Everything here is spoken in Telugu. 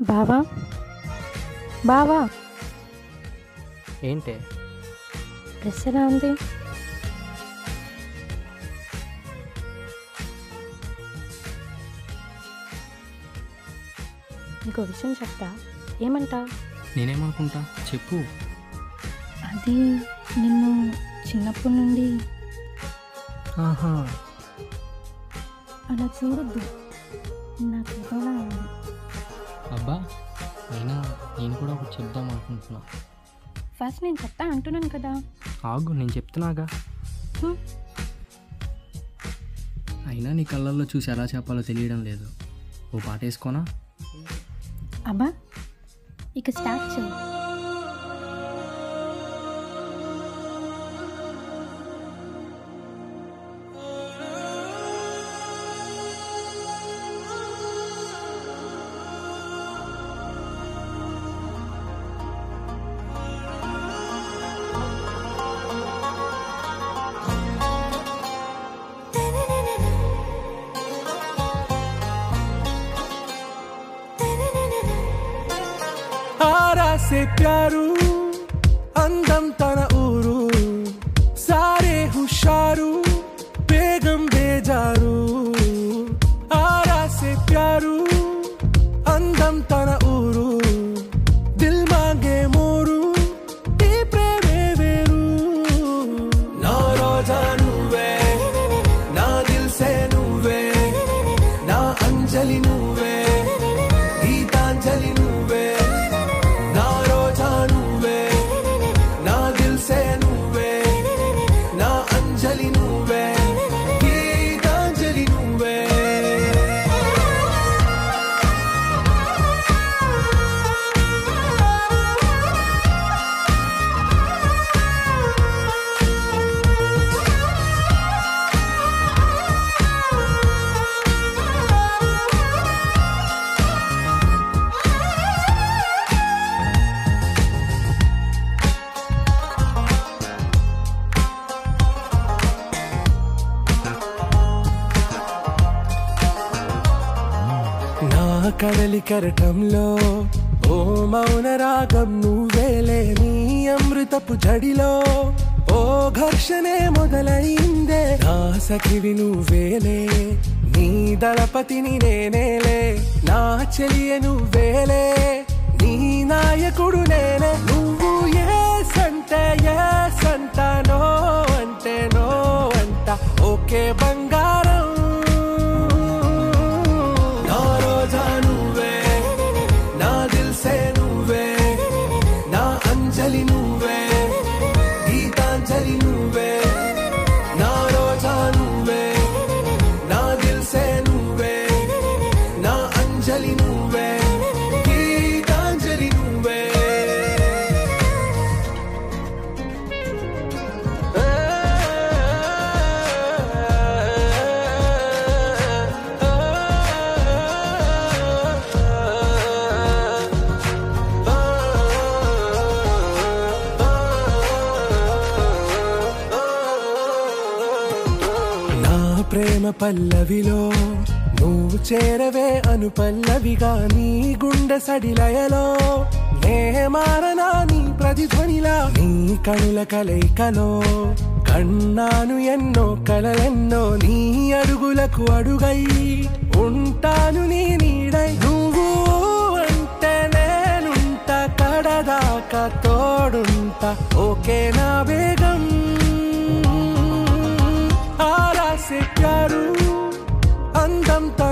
బావా బావా ఏంటే డ్రెస్ ఎలా ఉంది నీకు విషయం చెప్తా ఏమంటావు నేనేమనుకుంటా చెప్పు అది నిన్ను చిన్నప్పటి నుండి ఆహా అలా చూడొద్దు నాకు ఏదోలా ఉంది అబ్బా అయినా నేను కూడా ఒకటి చెప్దాం అనుకుంటున్నా ఫస్ట్ నేను చెప్తా అంటున్నాను కదా ఆగు నేను చెప్తున్నాగా హ్మ్. అయినా నీ కళ్ళల్లో చూసి ఎలా చెప్పాలో తెలియడం లేదు ఓ పాట వేసుకోనా అబ్బా ఇక స్టార్ట్ చేయి ఆరా से प्यारू అందం తన ఊరు సారే హుషారు బేగం బేజారు ఆరా से प्यारू అందం తన ఊరు దిల్ మాంగే మోరు ఈ ప్రేమే వేరు నా రోజా నువ్వే నా దిల్ సే నువ్వే నా అంజలి నువ్వే గీతాంజలి నువ్వే నా రోజా నువ్వే నా దిల్ సే నువ్వే నా అంజలి నువ్వే గీతాంజలి నువ్వే నా కడలి కరటంలో ఓ మౌన రాగం నువ్వేలే నీ అమృతపు జడిలో ఓ ఘర్షణే మొదలైందే నా సఖివి నువ్వేలే నీ దళపతిని నేనేలే నా చెలియ నువ్వేలే నీ నాయకుడు నేనే నువ్వు ఏ సంటే ఏ సంట నో అంటే నో అంట ఓకే బంగారం నా రోజా నువ్వే నా దిల్ సే నువ్వే నా అంజలి నువ్వే గీతాంజలి నువ్వే నా రోజా నువ్వే నా దిల్ సే నువ్వే నా అంజలి నువ్వే గీతాంజలి నువ్వే నా ప్రేమ పల్లవిలో నువ్వు చేరవే అను పల్లవిగా నీ గుండె సడిలయలో నే మారనా నీ ప్రతిధ్వనిలా నీ కనుల కలయికలో కన్నాను ఎన్నో కలలెన్నో నీ అడుగులకు అడుగై ఉంటాను నీ నీడై నువ్వు అంటే నేనుంట కడదాకా తోడుంట ఓకే నా బేగం ఆరా से प्यारू అందం తన